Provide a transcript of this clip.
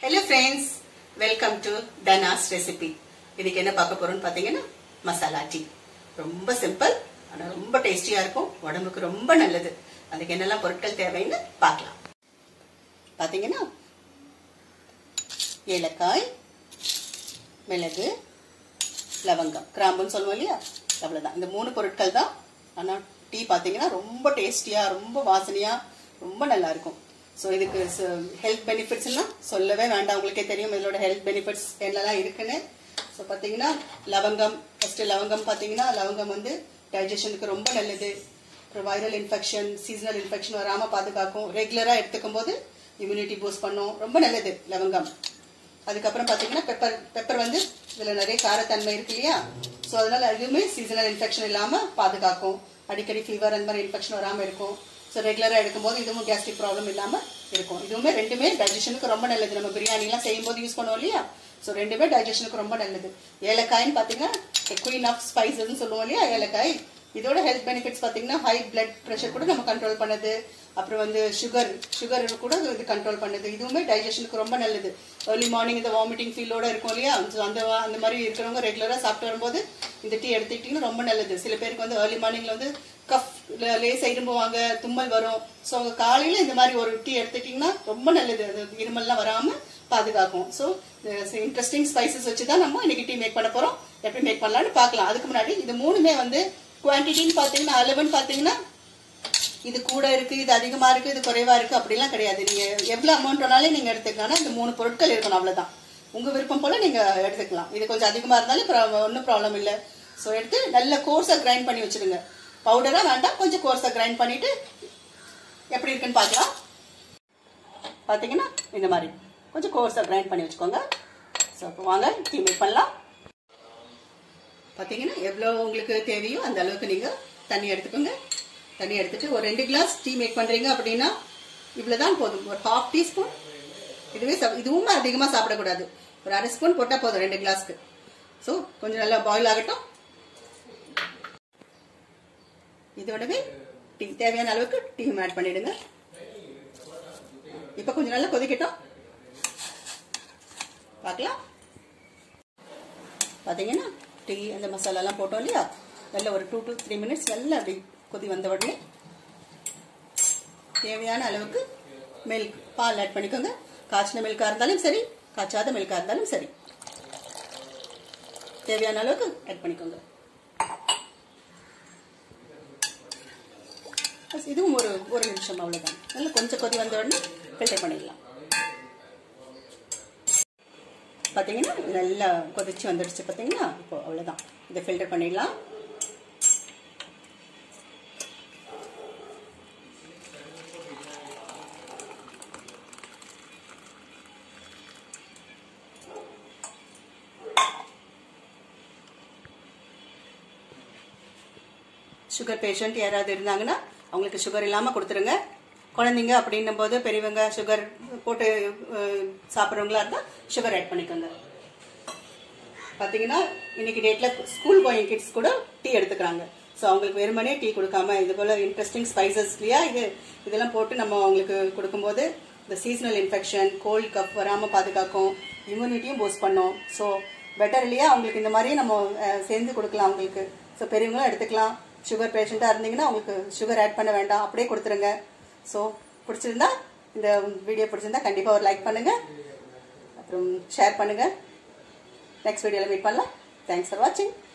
hello friends welcome to Dhana's recipe இதுக்கு என்ன பார்க்க போறோம்னு பார்த்தீங்கன்னா மசாலா டீ ரொம்ப சிம்பிள் ஆனால் ரொம்ப டேஸ்டியாக இருக்கும் உடம்புக்கு ரொம்ப நல்லது அதுக்கு என்னெல்லாம் பொருட்கள் தேவைன்னு பார்க்கலாம் பார்த்தீங்கன்னா ஏலக்காய் மிளகு லவங்கம் கிராம்புன்னு சொல்லுவோம் இல்லையா அவ்வளோதான் இந்த மூணு பொருட்கள் தான் ஆனால் டீ பார்த்தீங்கன்னா ரொம்ப டேஸ்டியாக ரொம்ப வாசனையாக ரொம்ப நல்லா இருக்கும் ஸோ இதுக்கு ஹெல்த் பெனிஃபிட்ஸ்லாம் சொல்லவே வேண்டாம் உங்களுக்கே தெரியும் இதோட ஹெல்த் பெனிஃபிட்ஸ் என்னெல்லாம் இருக்குன்னு ஸோ பார்த்தீங்கன்னா லவங்கம் ஃபஸ்ட்டு லவங்கம் பார்த்தீங்கன்னா லவங்கம் வந்து டைஜஷனுக்கு ரொம்ப நல்லது அப்புறம் வைரல் இன்ஃபெக்ஷன் சீசனல் இன்ஃபெக்ஷன் வராமல் பாதுகாக்கும் ரெகுலராக எடுத்துக்கும் போது இம்யூனிட்டி பூஸ்ட் பண்ணும் ரொம்ப நல்லது லவங்கம் அதுக்கப்புறம் பார்த்தீங்கன்னா பெப்பர் பெப்பர் வந்து இதில் நிறைய காரத்தன்மை இருக்கு இல்லையா ஸோ அதனால அதுவுமே சீசனல் இன்ஃபெக்ஷன் இல்லாமல் பாதுகாக்கும் அடிக்கடி ஃபீவர் அந்த மாதிரி இன்ஃபெக்ஷன் வராமல் இருக்கும் ஸோ ரெகுலராக எடுக்கும்போது இதுவும் கேஸ்ட்ரிக் ப்ராப்ளம் இல்லாமல் இருக்கும் இதுவுமே ரெண்டுமே டைஜஷனுக்கு ரொம்ப நல்லது நம்ம பிரியாணிலாம் செய்யும்போது யூஸ் பண்ணுவோம் இல்லையா ஸோ ரெண்டுமே டைஜஷனுக்கு ரொம்ப நல்லது ஏலக்காய்ன்னு பார்த்தீங்கன்னா குயின் ஆஃப் ஸ்பைசஸ்ன்னு சொல்லுவோம் இல்லையா ஏலக்காய் இதோட ஹெல்த் பெனிஃபிட்ஸ் பார்த்தீங்கன்னா ஹை பிளட் ப்ரெஷர் கூட நம்ம கண்ட்ரோல் பண்ணுது அப்புறம் வந்து சுகர் சுகர் கூட இது கண்ட்ரோல் பண்ணுது இதுவுமே டைஜஷனுக்கு ரொம்ப நல்லது ஏர்லி மார்னிங் இந்த வாமிட்டிங் ஃபீலோட இருக்கும் இல்லையா ஸோ அந்த அந்த மாதிரி இருக்கிறவங்க ரெகுலராக சாப்பிட்டு வரும்போது இந்த டீ எடுத்துக்கிட்டிங்கன்னா ரொம்ப நல்லது சில பேருக்கு வந்து ஏர்லி மார்னிங்ல வந்து கஃப் லேசாக இரும்புவாங்க தும்மல் வரும் ஸோ அவங்க காலையில் இந்த மாதிரி ஒரு டீ எடுத்துக்கிட்டிங்கன்னா ரொம்ப நல்லது அது இருமல்லாம் வராமல் பாதுகாக்கும் ஸோ இன்ட்ரெஸ்டிங் ஸ்பைசஸ் வச்சு தான் நம்ம இன்னைக்கு டீ மேக் பண்ண போகிறோம் எப்படி மேக் பண்ணலாம்னு பார்க்கலாம் அதுக்கு முன்னாடி இது மூணுமே வந்து குவான்டிட்டின்னு பார்த்தீங்கன்னா அளவுன்னு பார்த்தீங்கன்னா இது கூட இருக்கு இது அதிகமா இருக்கு இது குறைவா இருக்கு அப்படிலாம் கிடையாது நீங்க எவ்வளவு அமௌண்ட் வேணாலும் நீங்க எடுத்துக்கலாம் இந்த மூணு பொருட்கள் இருக்கணும் அவ்வளவுதான் உங்க விருப்பம் போல நீங்க எடுத்துக்கலாம் இது கொஞ்சம் அதிகமா இருந்தாலும் ஒன்றும் ப்ராப்ளம் இல்லை ஸோ எடுத்து நல்ல கோர்ஸா கிரைண்ட் பண்ணி வச்சிருங்க பவுடரா வேண்டாம் கொஞ்சம் கோர்ஸா கிரைண்ட் பண்ணிட்டு எப்படி இருக்குன்னு பார்க்கலாம் பார்த்தீங்கன்னா இந்த மாதிரி கொஞ்சம் கோர்ஸா கிரைண்ட் பண்ணி வச்சுக்கோங்க ஸோ இப்போ வாங்க டீ மேக் பண்ணலாம் பார்த்தீங்கன்னா எவ்வளோ உங்களுக்கு தேவையோ அந்த அளவுக்கு நீங்கள் தண்ணி எடுத்துக்கோங்க தண்ணி எடுத்துட்டு ஒரு ரெண்டு கிளாஸ் டீ மேக் பண்ணுறீங்க அப்படின்னா இவ்வளோதான் போதும் ஒரு ஹாஃப் டீஸ்பூன் இதுவே இதுவும் அதிகமாக சாப்பிடக்கூடாது ஒரு அரை ஸ்பூன் போட்டால் போதும் ரெண்டு கிளாஸ்க்கு ஸோ கொஞ்சம் நல்லா பாயில் ஆகட்டும் இதோடவே டீ தேவையான அளவுக்கு டீ ஆட் பண்ணிடுங்க இப்போ கொஞ்சம் நல்லா கொதிக்கட்டும் பார்க்கலாம் பார்த்தீங்கன்னா டீ அந்த மசாலாலாம் போட்டோம் இல்லையா நல்ல ஒரு டூ டு த்ரீ மினிட்ஸ் நல்லா அப்படி கொதி வந்த உடனே தேவையான அளவுக்கு மில்க் பால் ஆட் பண்ணிக்கோங்க காய்ச்சின மில்காக இருந்தாலும் சரி காய்ச்சாத மில்காக இருந்தாலும் சரி தேவையான அளவுக்கு ஆட் பண்ணிக்கோங்க இதுவும் ஒரு ஒரு நிமிஷம் அவ்வளோதான் நல்லா கொஞ்சம் கொதி வந்த உடனே ஃபில்டர் பண்ணிடலாம் பார்த்தீங்கன்னா நல்லா கொதிச்சு வந்துடுச்சு பார்த்தீங்கன்னா இப்போ அவ்வளோதான் இதை ஃபில்டர் பண்ணிடலாம் சுகர் பேஷண்ட் யாராவது இருந்தாங்கன்னா அவங்களுக்கு சுகர் இல்லாமல் கொடுத்துருங்க குழந்தைங்க அப்படின்னும் போது பெரியவங்க சுகர் போட்டு சாப்பிட்றவங்களா இருந்தால் சுகர் ஆட் பண்ணிக்கோங்க பார்த்தீங்கன்னா இன்னைக்கு டேட்டில் ஸ்கூல் கோயிங் கிட்ஸ் கூட டீ எடுத்துக்கிறாங்க ஸோ அவங்களுக்கு வெறுமனே டீ கொடுக்காம இது போல் இன்ட்ரெஸ்டிங் ஸ்பைசஸ் இல்லையா இது இதெல்லாம் போட்டு நம்ம அவங்களுக்கு கொடுக்கும்போது இந்த சீசனல் இன்ஃபெக்ஷன் கோல்ட் கப் வராமல் பாதுகாக்கும் இம்யூனிட்டியும் பூஸ்ட் பண்ணும் ஸோ பெட்டர் இல்லையா அவங்களுக்கு இந்த மாதிரி நம்ம சேர்ந்து கொடுக்கலாம் அவங்களுக்கு ஸோ பெரியவங்களும் எடுத்துக்கலாம் சுகர் பேஷண்ட்டாக இருந்தீங்கன்னா உங்களுக்கு சுகர் ஆட் பண்ண வேண்டாம் அப்படியே கொடுத்துருங்க ஸோ பிடிச்சிருந்தா இந்த வீடியோ பிடிச்சிருந்தா கண்டிப்பாக ஒரு லைக் பண்ணுங்கள் அப்புறம் ஷேர் பண்ணுங்கள் நெக்ஸ்ட் வீடியோவில் மீட் பண்ணலாம் தேங்க்ஸ் ஃபார் வாட்சிங்